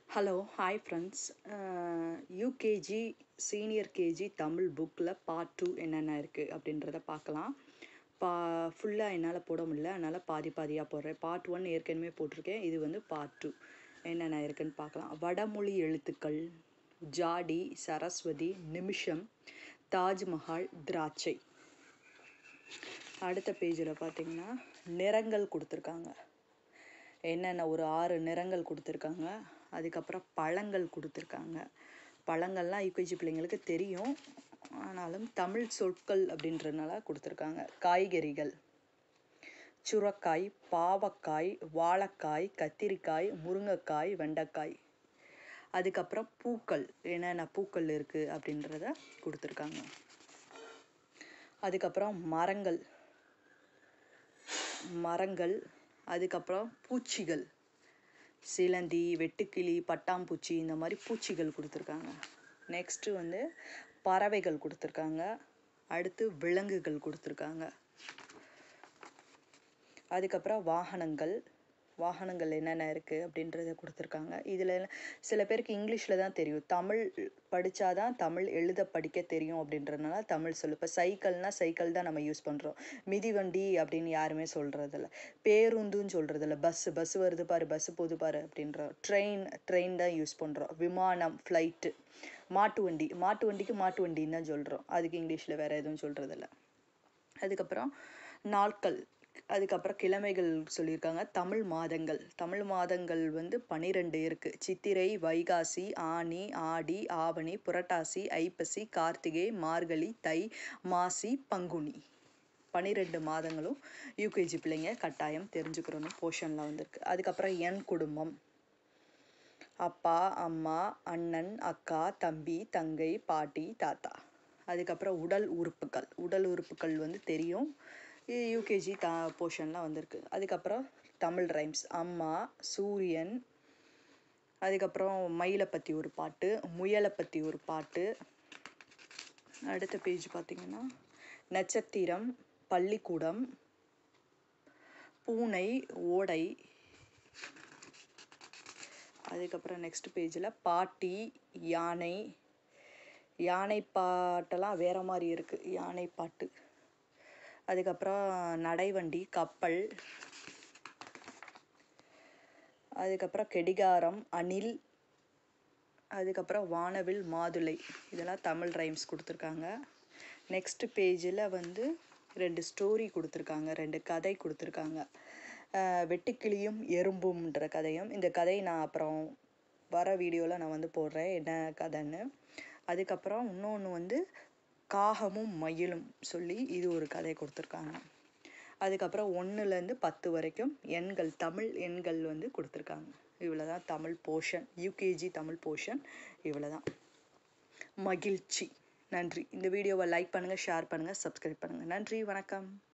hello hi friends UKG senior KG Tamil புக்கில் part two என்னென்ன இருக்குது அப்படின்றத பார்க்கலாம் பா ஃபுல்லாக என்னால் போட முடியல அதனால் பாதி பாதியாக போடுறேன் பார்ட் ஒன் ஏற்கனவே போட்டிருக்கேன் இது வந்து பார்ட் டூ என்னென்ன இருக்குன்னு பார்க்கலாம் வடமொழி எழுத்துக்கள் ஜாடி சரஸ்வதி நிமிஷம் தாஜ்மஹால் திராட்சை அடுத்த பேஜில் பார்த்தீங்கன்னா நிறங்கள் கொடுத்துருக்காங்க என்னென்ன ஒரு ஆறு நிறங்கள் கொடுத்துருக்காங்க அதுக்கப்புறம் பழங்கள் கொடுத்துருக்காங்க பழங்கள்லாம் யூகேஜி பிள்ளைங்களுக்கு தெரியும் ஆனாலும் தமிழ் சொற்கள் அப்படின்றதுனால கொடுத்துருக்காங்க காய்கறிகள் சுரக்காய் பாவக்காய் வாழைக்காய் கத்திரிக்காய் முருங்கைக்காய் வெண்டைக்காய் அதுக்கப்புறம் பூக்கள் என்னென்ன பூக்கள் இருக்குது அப்படின்றத கொடுத்துருக்காங்க அதுக்கப்புறம் மரங்கள் மரங்கள் அதுக்கப்புறம் பூச்சிகள் சிலந்தி வெட்டுக்கிளி பட்டாம்பூச்சி இந்த மாதிரி பூச்சிகள் கொடுத்துருக்காங்க நெக்ஸ்ட்டு வந்து பறவைகள் கொடுத்துருக்காங்க அடுத்து விலங்குகள் கொடுத்துருக்காங்க அதுக்கப்புறம் வாகனங்கள் வாகனங்கள் என்னென்ன இருக்குது அப்படின்றத கொடுத்துருக்காங்க இதில் சில பேருக்கு இங்கிலீஷில் தான் தெரியும் தமிழ் படித்தா தான் தமிழ் எழுத படிக்க தெரியும் அப்படின்றதுனால தமிழ் சொல்லு இப்போ சைக்கிள்னால் சைக்கிள் தான் நம்ம யூஸ் பண்ணுறோம் மிதிவண்டி அப்படின்னு யாருமே சொல்கிறதில்ல பேருந்துன்னு சொல்கிறதில்ல பஸ்ஸு பஸ் வருது பாரு பஸ்ஸு போகுது பாரு அப்படின்றோம் ட்ரெயின் ட்ரெயின் தான் யூஸ் பண்ணுறோம் விமானம் ஃப்ளைட்டு மாட்டு வண்டி மாட்டு வண்டிக்கு மாட்டு வண்டின்னு தான் சொல்கிறோம் அதுக்கு இங்கிலீஷில் வேறு எதுவும் சொல்கிறதில்ல அதுக்கப்புறம் நாட்கள் அதுக்கப்புறம் கிழமைகள் சொல்லியிருக்காங்க தமிழ் மாதங்கள் தமிழ் மாதங்கள் வந்து பனிரெண்டு இருக்குது சித்திரை வைகாசி ஆனி ஆடி ஆவணி புரட்டாசி ஐப்பசி கார்த்திகை மார்கழி தை மாசி பங்குனி பனிரெண்டு மாதங்களும் யூகேஜி பிள்ளைங்க கட்டாயம் தெரிஞ்சுக்கிறணும் போர்ஷனில் வந்திருக்கு அதுக்கப்புறம் என் குடும்பம் அப்பா அம்மா அண்ணன் அக்கா தம்பி தங்கை பாட்டி தாத்தா அதுக்கப்புறம் உடல் உறுப்புகள் உடல் உறுப்புகள் வந்து தெரியும் யூகேஜி தா போர்ஷன்லாம் வந்திருக்கு அதுக்கப்புறம் தமிழ் ரைம்ஸ் அம்மா சூரியன் அதுக்கப்புறம் மயிலை பற்றி ஒரு பாட்டு முயலை பற்றி ஒரு பாட்டு அடுத்த பேஜ் பார்த்திங்கன்னா நட்சத்திரம் பள்ளிக்கூடம் பூனை ஓடை அதுக்கப்புறம் நெக்ஸ்ட் பேஜில் பாட்டி யானை யானை பாட்டெல்லாம் வேறு மாதிரி இருக்குது யானை பாட்டு அதுக்கப்புறம் நடைவண்டி கப்பல் அதுக்கப்புறம் கெடிகாரம் அணில் அதுக்கப்புறம் வானவில் மாதுளை இதெல்லாம் தமிழ் ரைம்ஸ் கொடுத்துருக்காங்க நெக்ஸ்ட் பேஜில் வந்து ரெண்டு ஸ்டோரி கொடுத்துருக்காங்க ரெண்டு கதை கொடுத்துருக்காங்க வெட்டுக்கிளியும் எறும்பும்ன்ற கதையும் இந்த கதையை நான் அப்புறம் வர வீடியோவில் நான் வந்து போடுறேன் என்ன கதைன்னு அதுக்கப்புறம் இன்னொன்று வந்து காகமும் மயிலும் சொல்லி இது ஒரு கதை கொடுத்துருக்காங்க அதுக்கப்புறம் ஒன்றுலேருந்து பத்து வரைக்கும் எண்கள் தமிழ் எண்கள் வந்து கொடுத்துருக்காங்க இவ்வளோ தான் Tamil portion UKG Tamil portion இவ்வளோ தான் மகிழ்ச்சி நன்றி இந்த வீடியோவை லைக் பண்ணுங்கள் ஷேர் பண்ணுங்கள் சப்ஸ்கிரைப் பண்ணுங்கள் நன்றி வணக்கம்